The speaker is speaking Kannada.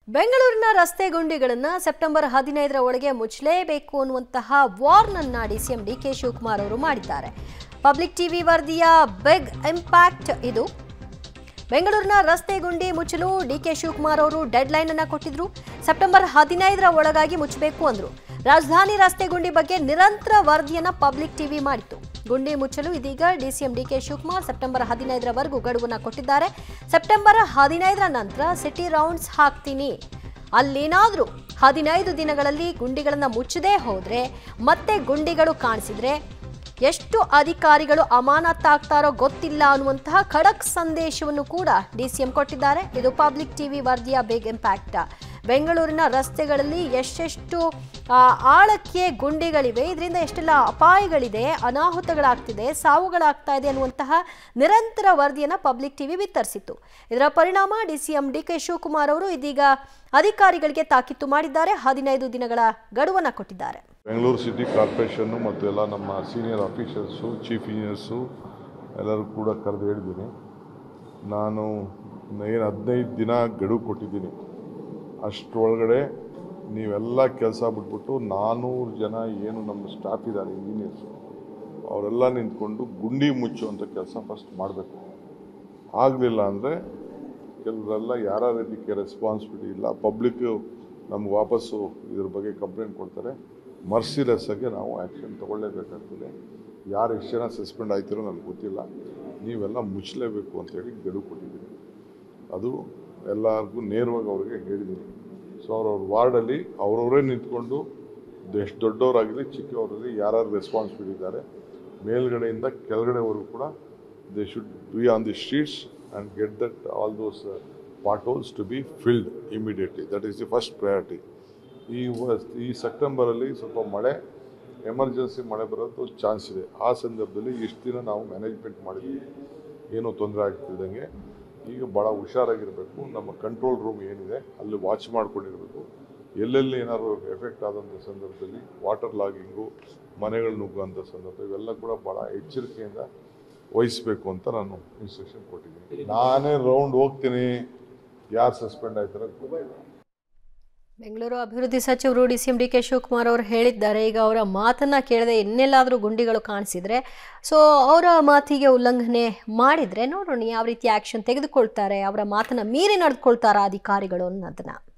ಬೆಂಗಳೂರಿನ ರಸ್ತೆ ಗುಂಡಿಗಳನ್ನು ಸೆಪ್ಟೆಂಬರ್ ಹದಿನೈದರ ಒಳಗೆ ಮುಚ್ಚಲೇಬೇಕು ಅನ್ನುವಂತಹ ವಾರ್ನನ್ನ ಡಿಸಿಎಂ ಡಿ ಕೆ ಶಿವಕುಮಾರ್ ಅವರು ಮಾಡಿದ್ದಾರೆ ಪಬ್ಲಿಕ್ ಟಿವಿ ವರದಿಯ ಬಿಗ್ ಇಂಪ್ಯಾಕ್ಟ್ ಇದು ಬೆಂಗಳೂರಿನ ರಸ್ತೆ ಗುಂಡಿ ಮುಚ್ಚಲು ಡಿ ಕೆ ಶಿವಕುಮಾರ್ ಅವರು ಡೆಡ್ ಲೈನ್ ಅನ್ನ ಕೊಟ್ಟಿದ್ರು ಸೆಪ್ಟೆಂಬರ್ ಹದಿನೈದರ ಒಳಗಾಗಿ ಮುಚ್ಚಬೇಕು ಅಂದ್ರು ರಾಜಧಾನಿ ರಸ್ತೆ ಗುಂಡಿ ಬಗ್ಗೆ ನಿರಂತರ ವರದಿಯನ್ನ ಪಬ್ಲಿಕ್ ಟಿವಿ ಮಾಡಿತ್ತು ಗುಂಡಿ ಮುಚ್ಚಲು ಇದೀಗ DCM D K Shivakumar September ಹದಿನೈದರವರೆಗೂ ಗಡುವನ್ನ ಕೊಟ್ಟಿದ್ದಾರೆ ಸೆಪ್ಟೆಂಬರ್ ಹದಿನೈದರ ನಂತರ ಸಿಟಿ ರೌಂಡ್ಸ್ ಹಾಕ್ತೀನಿ ಅಲ್ಲೇನಾದ್ರೂ ಹದಿನೈದು ದಿನಗಳಲ್ಲಿ ಗುಂಡಿಗಳನ್ನ ಮುಚ್ಚದೇ ಹೋದ್ರೆ ಮತ್ತೆ ಗುಂಡಿಗಳು ಕಾಣಿಸಿದ್ರೆ ಎಷ್ಟು ಅಧಿಕಾರಿಗಳು ಅಮಾನತಾಗ್ತಾರೋ ಗೊತ್ತಿಲ್ಲ ಅನ್ನುವಂತಹ ಖಡಕ್ ಸಂದೇಶವನ್ನು ಕೂಡ ಡಿಸಿಎಂ ಕೊಟ್ಟಿದ್ದಾರೆ ಇದು ಪಬ್ಲಿಕ್ ಟಿವಿ ವರದಿಯ ಬಿಗ್ ಇಂಪ್ಯಾಕ್ಟ್ ಬೆಂಗಳೂರಿನ ರಸ್ತೆಗಳಲ್ಲಿ ಎಷ್ಟೆಷ್ಟು ಆ, ಆಳಕ್ಕೆ ಗುಂಡಿಗಳಿವೆ ಇದರಿಂದ ಎಷ್ಟೆಲ್ಲ ಅಪಾಯಗಳಿದೆ ಅನಾಹುತಗಳಾಗ್ತಿದೆ ಸಾವುಗಳಾಗ್ತಾ ಇದೆ ಅನ್ನುವಂತಹ ನಿರಂತರ ವರದಿಯನ್ನು ಪಬ್ಲಿಕ್ ಟಿವಿ ಬಿತ್ತರಿಸಿತ್ತು ಇದರ ಪರಿಣಾಮ ಡಿಸಿಎಂ ಡಿ ಕೆ ಶಿವಕುಮಾರ್ ಅವರು ಇದೀಗ ಅಧಿಕಾರಿಗಳಿಗೆ ತಾಕೀತು ಮಾಡಿದ್ದಾರೆ ಹದಿನೈದು ದಿನಗಳ ಗಡುವನ್ನು ಕೊಟ್ಟಿದ್ದಾರೆ ಬೆಂಗಳೂರು ಸಿಟಿ ಕಾರ್ಪೊರೇಷನ್ನು ಮತ್ತು ಎಲ್ಲ ನಮ್ಮ ಸೀನಿಯರ್ ಆಫೀಸರ್ಸು ಚೀಫ್ ಇಂಜಿನಿಯರ್ಸು ಎಲ್ಲರೂ ಕೂಡ ಕರೆದು ಹೇಳಿದ್ದೀನಿ ನಾನು ಏನು ಹದಿನೈದು ದಿನ ಗಡುವು ಕೊಟ್ಟಿದ್ದೀನಿ ಅಷ್ಟರೊಳಗಡೆ ನೀವೆಲ್ಲ ಕೆಲಸ ಬಿಟ್ಬಿಟ್ಟು ನಾನ್ನೂರು ಜನ ಏನು ನಮ್ಮ ಸ್ಟಾಫ್ ಇದ್ದಾರೆ ಇಂಜಿನಿಯರ್ಸು ಅವರೆಲ್ಲ ನಿಂತ್ಕೊಂಡು ಗುಂಡಿ ಮುಚ್ಚುವಂಥ ಕೆಲಸ ಫಸ್ಟ್ ಮಾಡಬೇಕು ಆಗಲಿಲ್ಲ ಅಂದರೆ ಕೆಲವರೆಲ್ಲ ಯಾರ್ಯಾರು ಇದಕ್ಕೆ ರೆಸ್ಪಾನ್ಸಿಬಿಲಿಟಿ ಇಲ್ಲ ಪಬ್ಲಿಕ್ಕು ನಮ್ಗೆ ವಾಪಸ್ಸು ಇದ್ರ ಬಗ್ಗೆ ಕಂಪ್ಲೇಂಟ್ ಕೊಡ್ತಾರೆ ಮರ್ಸಿಲೆಸ್ ಆಗಿ ನಾವು ಆ್ಯಕ್ಷನ್ ತೊಗೊಳ್ಳೇಬೇಕಾಗ್ತದೆ ಯಾರು ಎಷ್ಟು ಜನ ಸಸ್ಪೆಂಡ್ ಆಯ್ತಿರೋ ನನಗೆ ಗೊತ್ತಿಲ್ಲ ನೀವೆಲ್ಲ ಮುಚ್ಚಲೇಬೇಕು ಅಂತೇಳಿ ಗಡುವು ಕೊಟ್ಟಿದ್ದೀನಿ ಅದು ಎಲ್ಲರಿಗೂ ನೇರವಾಗಿ ಅವ್ರಿಗೆ ಹೇಳಿದ್ದೀನಿ ಸೊ ಅವ್ರವ್ರ ವಾರ್ಡಲ್ಲಿ ಅವ್ರವರೇ ನಿಂತ್ಕೊಂಡು ಎಷ್ಟು ದೊಡ್ಡವರಾಗಲಿ ಚಿಕ್ಕವರಲ್ಲಿ ಯಾರ್ಯಾರು ರೆಸ್ಪಾನ್ಸಿಬಿಲಿಟಿ ಇದ್ದಾರೆ ಮೇಲ್ಗಡೆಯಿಂದ ಕೆಳಗಡೆವರೆಗೂ ಕೂಡ they should be on the streets and get that all those potholes to be filled immediately that is the first priority ಈ ವ- ಈ ಸೆಪ್ಟೆಂಬರಲ್ಲಿ ಸ್ವಲ್ಪ ಮಳೆ ಎಮರ್ಜೆನ್ಸಿ ಮಳೆ ಬರೋದು ಚಾನ್ಸ್ ಇದೆ ಆ ಸಂದರ್ಭದಲ್ಲಿ ಇಷ್ಟು ದಿನ ನಾವು ಮ್ಯಾನೇಜ್ಮೆಂಟ್ ಮಾಡಿದ್ವಿ ಏನೂ ತೊಂದರೆ ಆಗ್ತಿದ್ದಂಗೆ ಈಗ ಭಾಳ ಹುಷಾರಾಗಿರಬೇಕು ನಮ್ಮ ಕಂಟ್ರೋಲ್ ರೂಮ್ ಏನಿದೆ ಅಲ್ಲಿ ವಾಚ್ ಮಾಡ್ಕೊಂಡಿರಬೇಕು ಎಲ್ಲೆಲ್ಲಿ ಏನಾದ್ರು ಎಫೆಕ್ಟ್ ಆದಂಥ ಸಂದರ್ಭದಲ್ಲಿ ವಾಟರ್ ಲಾಗಿಂಗು ಮನೆಗಳು ನುಗ್ಗುವಂಥ ಸಂದರ್ಭ ಇವೆಲ್ಲ ಕೂಡ ಭಾಳ ಎಚ್ಚರಿಕೆಯಿಂದ ವಹಿಸಬೇಕು ಅಂತ ನಾನು ಇನ್ಸ್ಟ್ರಕ್ಷನ್ ಕೊಟ್ಟಿದ್ದೀನಿ ನಾನೇ ರೌಂಡ್ ಹೋಗ್ತೀನಿ ಯಾರು ಸಸ್ಪೆಂಡ್ ಆಯ್ತಾರೆ ಗೊತ್ತಿಲ್ಲ. ಬೆಂಗಳೂರು ಅಭಿವೃದ್ಧಿ ಸಚಿವರು D C M D K Shivakumar ಅವರು ಹೇಳಿದ್ದಾರೆ ಈಗ ಅವರ ಮಾತನ್ನ ಕೇಳದೆ ಇನ್ನೆಲ್ಲಾದರೂ ಗುಂಡಿಗಳು ಕಾಣಿಸಿದ್ರೆ ಸೊ ಅವರ ಮಾತಿಗೆ ಉಲ್ಲಂಘನೆ ಮಾಡಿದ್ರೆ ನೋಡೋಣ ಯಾವ ರೀತಿ ಆಕ್ಷನ್ ತೆಗೆದುಕೊಳ್ತಾರೆ ಅವರ ಮಾತನ್ನ ಮೀರಿ ನಡೆದುಕೊಳ್ತಾರಾ ಅಧಿಕಾರಿಗಳು ಅನ್ನೋದನ್ನ